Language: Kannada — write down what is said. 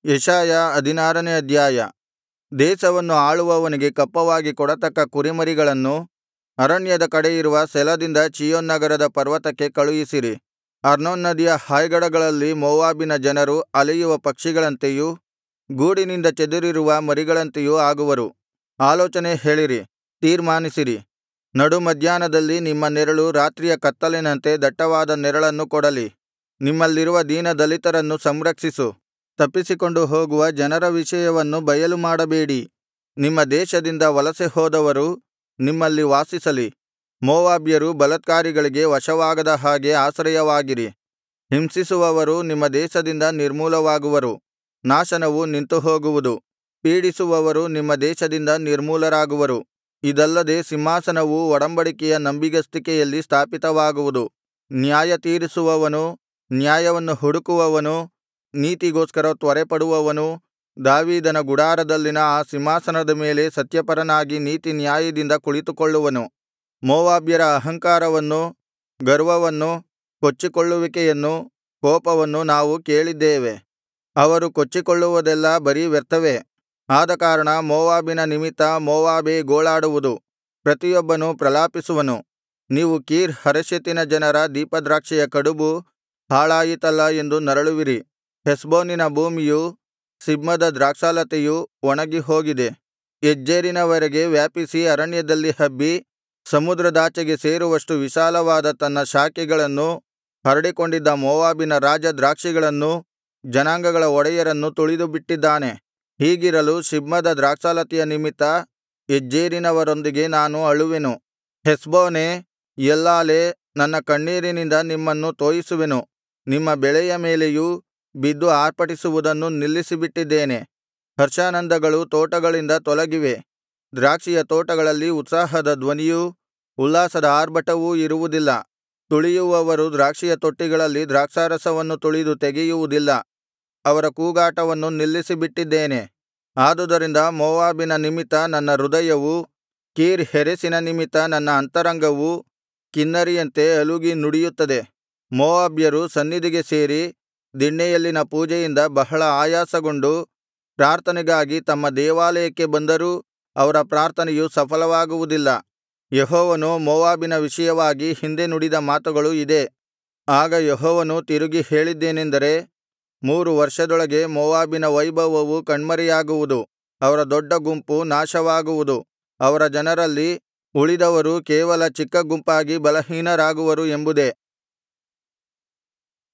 ಯೆಶಾಯ ಹದಿನಾರನೇ ಅಧ್ಯಾಯ ದೇಶವನ್ನು ಆಳುವವನಿಗೆ ಕಪ್ಪವಾಗಿ ಕೊಡತಕ್ಕ ಕುರಿಮರಿಗಳನ್ನು ಅರಣ್ಯದ ಕಡೆಯಿರುವ ಸೆಲದಿಂದ ಚೀಯೋನ್ ನಗರದ ಪರ್ವತಕ್ಕೆ ಕಳುಹಿಸಿರಿ ಅರ್ನೋನ್ ನದಿಯ ಹಾಯ್ಗಡಗಳಲ್ಲಿ ಮೋವಾಬಿನ ಜನರು ಅಲೆಯುವ ಪಕ್ಷಿಗಳಂತೆಯೂ ಗೂಡಿನಿಂದ ಚದುರಿರುವ ಮರಿಗಳಂತೆಯೂ ಆಗುವರು ಆಲೋಚನೆ ಹೇಳಿರಿ ತೀರ್ಮಾನಿಸಿರಿ ನಡುಮಧ್ಯಾಹ್ನದಲ್ಲಿ ನಿಮ್ಮ ನೆರಳು ರಾತ್ರಿಯ ಕತ್ತಲಿನಂತೆ ದಟ್ಟವಾದ ನೆರಳನ್ನು ಕೊಡಲಿ ನಿಮ್ಮಲ್ಲಿರುವ ದೀನದಲಿತರನ್ನು ಸಂರಕ್ಷಿಸು ತಪ್ಪಿಸಿಕೊಂಡು ಹೋಗುವ ಜನರ ವಿಷಯವನ್ನು ಬಯಲುಮಾಡಬೇಡಿ ನಿಮ್ಮ ದೇಶದಿಂದ ವಲಸೆ ಹೋದವರು ನಿಮ್ಮಲ್ಲಿ ವಾಸಿಸಲಿ ಮೋವಾಬ್ಯರು ಬಲಾತ್ಕಾರಿಗಳಿಗೆ ವಶವಾಗದ ಹಾಗೆ ಆಶ್ರಯವಾಗಿರಿ ಹಿಂಸಿಸುವವರು ನಿಮ್ಮ ದೇಶದಿಂದ ನಿರ್ಮೂಲವಾಗುವರು ನಾಶನವು ನಿಂತುಹೋಗುವುದು ಪೀಡಿಸುವವರು ನಿಮ್ಮ ದೇಶದಿಂದ ನಿರ್ಮೂಲರಾಗುವರು ಇದಲ್ಲದೆ ಸಿಂಹಾಸನವು ಒಡಂಬಡಿಕೆಯ ನಂಬಿಗಸ್ತಿಕೆಯಲ್ಲಿ ಸ್ಥಾಪಿತವಾಗುವುದು ನ್ಯಾಯತೀರಿಸುವವನು ನ್ಯಾಯವನ್ನು ಹುಡುಕುವವನು ನೀತಿಗೋಸ್ಕರ ತ್ವರೆಪಡುವವನು ದಾವೀದನ ಗುಡಾರದಲ್ಲಿನ ಆ ಸಿಂಹಾಸನದ ಮೇಲೆ ಸತ್ಯಪರನಾಗಿ ನೀತಿನ್ಯಾಯದಿಂದ ಕುಳಿತುಕೊಳ್ಳುವನು ಮೋವಾಬ್ಯರ ಅಹಂಕಾರವನ್ನು ಗರ್ವವನ್ನು ಕೊಚ್ಚಿಕೊಳ್ಳುವಿಕೆಯನ್ನು ಕೋಪವನ್ನು ನಾವು ಕೇಳಿದ್ದೇವೆ ಅವರು ಕೊಚ್ಚಿಕೊಳ್ಳುವುದೆಲ್ಲಾ ಬರೀ ವ್ಯರ್ಥವೇ ಆದಕಾರಣ ಮೋವಾಬಿನ ನಿಮಿತ್ತ ಮೋವಾಬೇ ಗೋಳಾಡುವುದು ಪ್ರತಿಯೊಬ್ಬನೂ ಪ್ರಲಾಪಿಸುವನು ನೀವು ಕೀರ್ ಹರೆಷೆತಿನ ಜನರ ದೀಪದ್ರಾಕ್ಷಿಯ ಕಡುಬು ಹಾಳಾಯಿತಲ್ಲಾ ಎಂದು ನರಳುವಿರಿ ಹೆಷ್ಬೋನಿನ ಭೂಮಿಯೂ ಸಿಬ್ಮದ ದ್ರಾಕ್ಷಾಲತೆಯೂ ಒಣಗಿಹೋಗಿದೆ ಯಜ್ಜೇರಿನವರೆಗೆ ವ್ಯಾಪಿಸಿ ಅರಣ್ಯದಲ್ಲಿ ಹಬ್ಬಿ ಸಮುದ್ರದಾಚೆಗೆ ಸೇರುವಷ್ಟು ವಿಶಾಲವಾದ ತನ್ನ ಶಾಖೆಗಳನ್ನು ಹರಡಿಕೊಂಡಿದ್ದ ಮೋವಾಬಿನ ರಾಜ ದ್ರಾಕ್ಷಿಗಳನ್ನೂ ಜನಾಂಗಗಳ ಒಡೆಯರನ್ನು ತುಳಿದುಬಿಟ್ಟಿದ್ದಾನೆ ಹೀಗಿರಲು ಸಿಬ್ಮದ ದ್ರಾಕ್ಷಾಲತೆಯ ನಿಮಿತ್ತ ಯಜ್ಜೇರಿನವರೊಂದಿಗೆ ನಾನು ಅಳುವೆನು ಹೆಷ್ಬೋನೇ ಎಲ್ಲಾಲೇ ನನ್ನ ಕಣ್ಣೀರಿನಿಂದ ನಿಮ್ಮನ್ನು ತೋಯಿಸುವೆನು ನಿಮ್ಮ ಬೆಳೆಯ ಮೇಲೆಯೂ ಬಿದ್ದು ಆರ್ಭಟಿಸುವುದನ್ನು ನಿಲ್ಲಿಸಿಬಿಟ್ಟಿದ್ದೇನೆ ಹರ್ಷಾನಂದಗಳು ತೋಟಗಳಿಂದ ತೊಲಗಿವೆ ದ್ರಾಕ್ಷಿಯ ತೋಟಗಳಲ್ಲಿ ಉತ್ಸಾಹದ ಧ್ವನಿಯೂ ಉಲ್ಲಾಸದ ಆರ್ಭಟವೂ ಇರುವುದಿಲ್ಲ ತುಳಿಯುವವರು ದ್ರಾಕ್ಷಿಯ ತೊಟ್ಟಿಗಳಲ್ಲಿ ದ್ರಾಕ್ಷಾರಸವನ್ನು ತುಳಿದು ತೆಗೆಯುವುದಿಲ್ಲ ಅವರ ಕೂಗಾಟವನ್ನು ನಿಲ್ಲಿಸಿಬಿಟ್ಟಿದ್ದೇನೆ ಆದುದರಿಂದ ಮೋವಾಬಿನ ನಿಮಿತ್ತ ನನ್ನ ಹೃದಯವು ಕೀರ್ ಹೆರೆಸಿನ ನಿಮಿತ್ತ ನನ್ನ ಅಂತರಂಗವು ಕಿನ್ನರಿಯಂತೆ ಅಲುಗಿ ನುಡಿಯುತ್ತದೆ ಮೋವಾಬ್ಯರು ಸನ್ನಿಧಿಗೆ ಸೇರಿ ದಿಣ್ಣೆಯಲ್ಲಿನ ಪೂಜೆಯಿಂದ ಬಹಳ ಆಯಾಸಗೊಂಡು ಪ್ರಾರ್ಥನೆಗಾಗಿ ತಮ್ಮ ದೇವಾಲಯಕ್ಕೆ ಬಂದರೂ ಅವರ ಪ್ರಾರ್ಥನೆಯು ಸಫಲವಾಗುವುದಿಲ್ಲ ಯೆಹೋವನು ಮೋವಾಬಿನ ವಿಷಯವಾಗಿ ಹಿಂದೆ ನುಡಿದ ಮಾತುಗಳು ಇದೇ ಆಗ ಯೆಹೋವನು ತಿರುಗಿ ಹೇಳಿದ್ದೇನೆಂದರೆ ಮೂರು ವರ್ಷದೊಳಗೆ ಮೋವಾಬಿನ ವೈಭವವು ಕಣ್ಮರೆಯಾಗುವುದು ಅವರ ದೊಡ್ಡ ಗುಂಪು ನಾಶವಾಗುವುದು ಅವರ ಜನರಲ್ಲಿ ಉಳಿದವರು ಕೇವಲ ಚಿಕ್ಕ ಗುಂಪಾಗಿ ಬಲಹೀನರಾಗುವರು ಎಂಬುದೇ